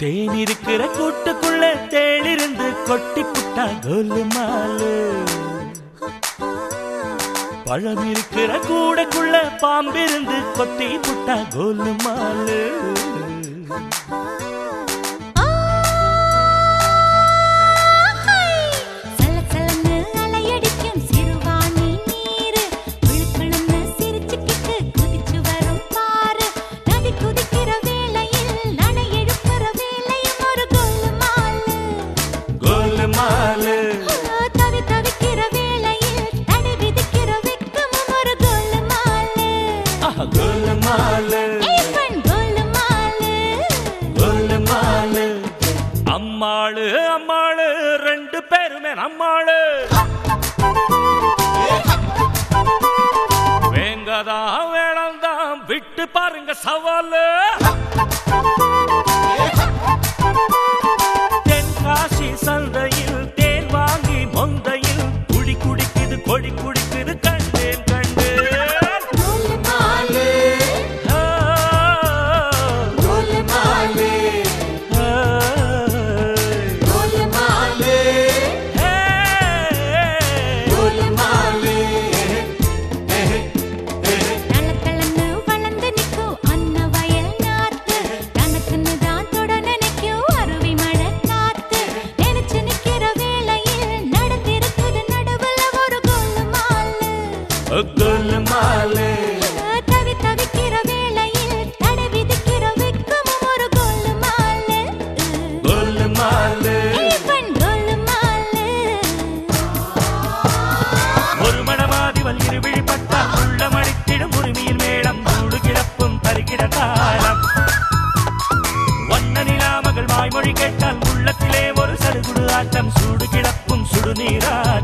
தேன் இருக்கிற கூட்டுக்குள்ள தேளிருந்து கொட்டி புட்டா கோலுமாலு பழம் இருக்கிற கூடைக்குள்ள பாம்பிருந்து கொத்தி புட்டா கோலுமாலு சலசலன்னு அலையடிக்கும் சிறுவாணி நீரு விழுக்குழுன்னு சிரிச்சுக்கிட்டு குதிச்சு வரும் பாரு நதி குதிக்கிற வேளையில் நடை எழுப்புற வேளையும் ஒரு கோலுமாலு கோலுமாலு தவி தவிக்கிற வேளையில் தடை விதிக்கிற வெக்கமும் ஒரு கோலுமாலு ஆஹா, கோலுமாலு ஏய் பெண் கோலுமாலு கோலுமாலு அம்மாளு அம்மாளு ரெண்டு பேருமே நம்மாளு வேங்கதா வேணாம்தான் விட்டு பாருங்க சவாலு தென்காசி சந்தையில் தேன் வாங்கி மொந்தையில் குடி குடிக்குது கொடி குடிக்குது கண்டேன் கண்டேன் கோலுமாலு ஆ, கோலுமாலு ஆ, கோலுமாலு ஹே. கோலுமாலு தளதளன்னு வளர்ந்து நிக்கும் அன்ன வயல் நாத்து தனக்குன்னு தான் தொட நினைக்கும் அருவி மழை காத்து நினைச்சு நிக்கிற வேளையில் நடந்திருக்குது நடுவுல ஒரு கோலுமாலு கோலுமாலு தவி தவிக்கிற வேளையில் தடை விதிக்கிற வெக்கமும் ஒரு கோலுமாலு கோலுமாலு ஏய் பெண் கோலுமாலு ஒரு மணமாதிவல் இருவிழி பட்டால் உள்ள மடித்திடும் உரிமையில் மேளம் மூடு கிடப்பும் தருகிற தாளம் வண்ண நிலாமகள் வாய்மொழி கேட்டால் உள்ளத்திலே ஒரு சடுகுடு ஆட்டம் சூடு கிடப்பும் சுடுநீரா